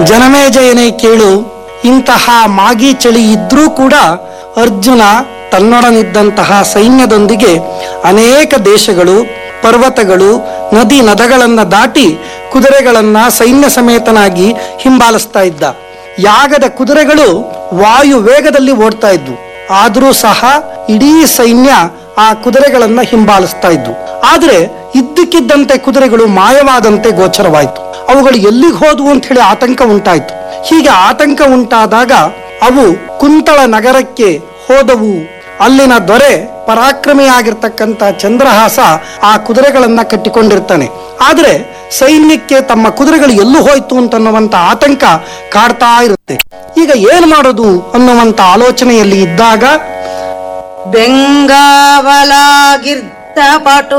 ಜನಮೇಜಯನೇ ಕೇಳು ಇಂತಹ ಮಾಗಿ ಚಳಿ ಇದ್ರೂ ಕೂಡ ಅರ್ಜುನ ತನ್ನೊಡನಿದ್ದಂತಹ ಸೈನ್ಯದೊಂದಿಗೆ ಅನೇಕ ದೇಶಗಳು ಪರ್ವತಗಳು ನದಿ ನದಗಳನ್ನ ದಾಟಿ ಕುದುರೆಗಳನ್ನ ಸೈನ್ಯ ಸಮೇತನಾಗಿ ಹಿಂಬಾಲಿಸ್ತಾ ಇದ್ದ ಯಾಗದ ಕುದುರೆಗಳು ವಾಯು ವೇಗದಲ್ಲಿ ಓಡ್ತಾ ಇದ್ವು ಆದರೂ ಸಹ ಇಡೀ ಸೈನ್ಯ ಆ ಕುದುರೆಗಳನ್ನ ಹಿಂಬಾಲಿಸ್ತಾ ಇದ್ವು ಆದ್ರೆ ಇದ್ದಕ್ಕಿದ್ದಂತೆ ಕುದುರೆಗಳು ಮಾಯವಾದಂತೆ ಗೋಚರವಾಯಿತು ಅವುಗಳು ಎಲ್ಲಿಗೆ ಹೋದವು ಅಂತ ಹೇಳಿ ಆತಂಕ ಉಂಟಾಯಿತು ಹೀಗೆ ಆತಂಕ ಉಂಟಾದಾಗ ಅವು ಕುಂತಳ ನಗರಕ್ಕೆ ಹೋದವು ಅಲ್ಲಿನ ದೊರೆ ಪರಾಕ್ರಮಿಯಾಗಿರ್ತಕ್ಕಂಥ ಚಂದ್ರಹಾಸ ಆ ಕುದುರೆಗಳನ್ನ ಕಟ್ಟಿಕೊಂಡಿರ್ತಾನೆ ಆದ್ರೆ ಸೈನ್ಯಕ್ಕೆ ತಮ್ಮ ಕುದುರೆಗಳು ಎಲ್ಲೂ ಹೋಯ್ತು ಅಂತನ್ನುವಂತ ಆತಂಕ ಕಾಡ್ತಾ ಇರುತ್ತೆ ಈಗ ಏನ್ ಮಾಡೋದು ಅನ್ನುವಂತ ಆಲೋಚನೆಯಲ್ಲಿ ಇದ್ದಾಗ ಬೆಂಗಾವಲಾಗಿರ್ತ ಪಟು